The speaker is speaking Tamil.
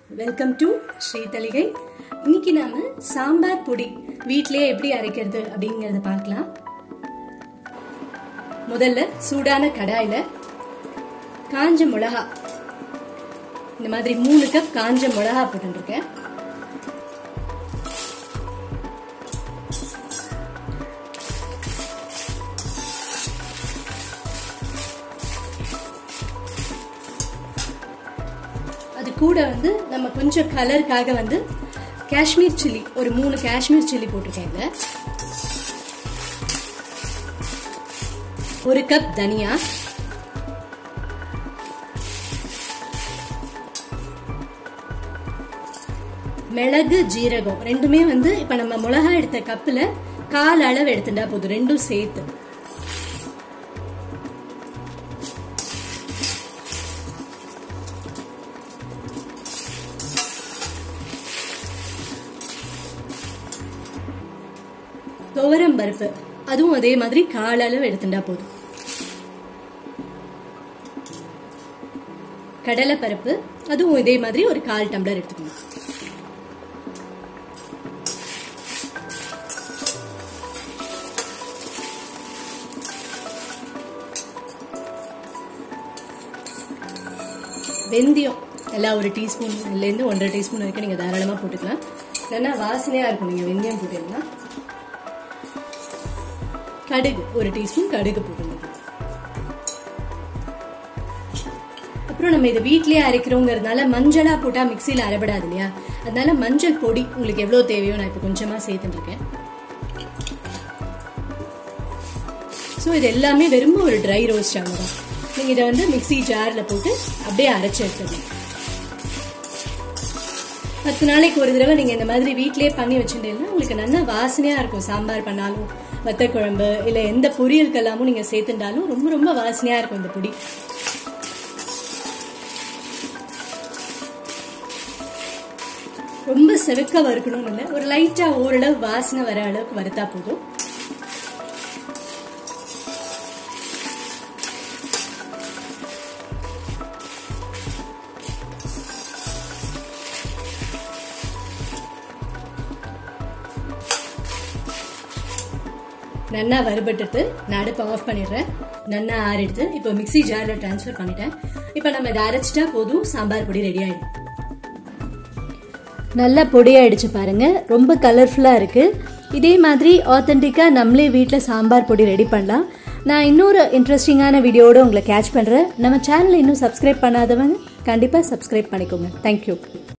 வெல்கம் டு ஸ்ரீதலிகை இன்னைக்கு நாம சாம்பார் பொடி வீட்டிலேயே எப்படி அரைக்கிறது அப்படிங்கறத பார்க்கலாம் முதல்ல சூடான கடாயில காஞ்ச மிளகா இந்த மாதிரி மூணு கப் காஞ்ச மிளகா போட்டுருக்கேன் அது கூட வந்து நம்ம கொஞ்சம் கலருக்காக வந்து காஷ்மீர் சில்லி ஒரு மூணு காஷ்மீர் சில்லி போட்டிருக்கேன் இதுல ஒரு கப் தனியா மிளகு ஜீரகம் ரெண்டுமே வந்து இப்ப நம்ம மிளகா எடுத்த கப்புல கால் அளவு எடுத்துட்டா போதும் ரெண்டும் சேர்த்து துவரம் பருப்பு அதுவும் அதே மாதிரி கால் அளவு எடுத்துட்டா போதும் கடலை பருப்பு அதுவும் இதே மாதிரி ஒரு கால் டம்ளர் எடுத்துக்கணும் வெந்தயம் எல்லாம் ஒரு டீஸ்பூன்லேருந்து ஒன்றரை டீஸ்பூன் வரைக்கும் நீங்கள் தாராளமாக போட்டுக்கலாம் இல்லைன்னா வாசனையாக இருக்கும் நீங்கள் வெந்தயம் போட்டீங்கன்னா கடுகு ஒரு டீஸ்பூன் கடுகு போட்டுங்க அப்புறம் நம்ம இதை வீட்லயே அரைக்கிறோங்கிறதுனால மஞ்சளா போட்டா மிக்சியில் அரைபடாது இல்லையா அதனால மஞ்சள் பொடி உங்களுக்கு எவ்வளவு தேவையோ நான் இப்போ கொஞ்சமா சேர்த்துட்டு இருக்கேன் ஸோ இது எல்லாமே வெறும் ஒரு ட்ரை ரோஸ்ட் அவ்வளோதான் நீங்கள் இதை வந்து மிக்சி ஜாரில் போட்டு அப்படியே அரைச்சி எடுத்துடணும் பத்து நாளைக்கு ஒரு தடவை நீங்கள் இந்த மாதிரி வீட்லயே பண்ணி வச்சுட்டீங்கன்னா உங்களுக்கு நல்லா வாசனையாக இருக்கும் சாம்பார் பண்ணாலும் வத்த குழம்பு இல்லை எந்த பொரியலுக்கெல்லாமும் நீங்கள் சேர்த்துட்டாலும் ரொம்ப ரொம்ப வாசனையாக இருக்கும் இந்த பொடி ரொம்ப செவக்க வறுக்கணும்னு இல்லை ஒரு லைட்டாக ஓரளவு வாசனை வர அளவுக்கு வறுத்தா போதும் நன்னா வறுபட்டுட்டு நான் அடுப்பை ஆஃப் பண்ணிடுறேன் நன்னா ஆறிடுது இப்போ மிக்சி ஜாரில் ட்ரான்ஸ்ஃபர் பண்ணிட்டேன் இப்போ நம்ம இதை அரைச்சிட்டா போதும் சாம்பார் பொடி ரெடி ஆயிடும் நல்லா பொடியாயிடுச்சு பாருங்க ரொம்ப கலர்ஃபுல்லாக இருக்குது இதே மாதிரி ஆத்தென்டிக்காக நம்மளே வீட்டில் சாம்பார் பொடி ரெடி பண்ணலாம் நான் இன்னொரு இன்ட்ரெஸ்டிங்கான வீடியோவோட உங்களை கேட்ச் பண்ணுறேன் நம்ம சேனலை இன்னும் சப்ஸ்கிரைப் பண்ணாதவங்க கண்டிப்பாக சப்ஸ்கிரைப் பண்ணிக்கோங்க தேங்க்யூ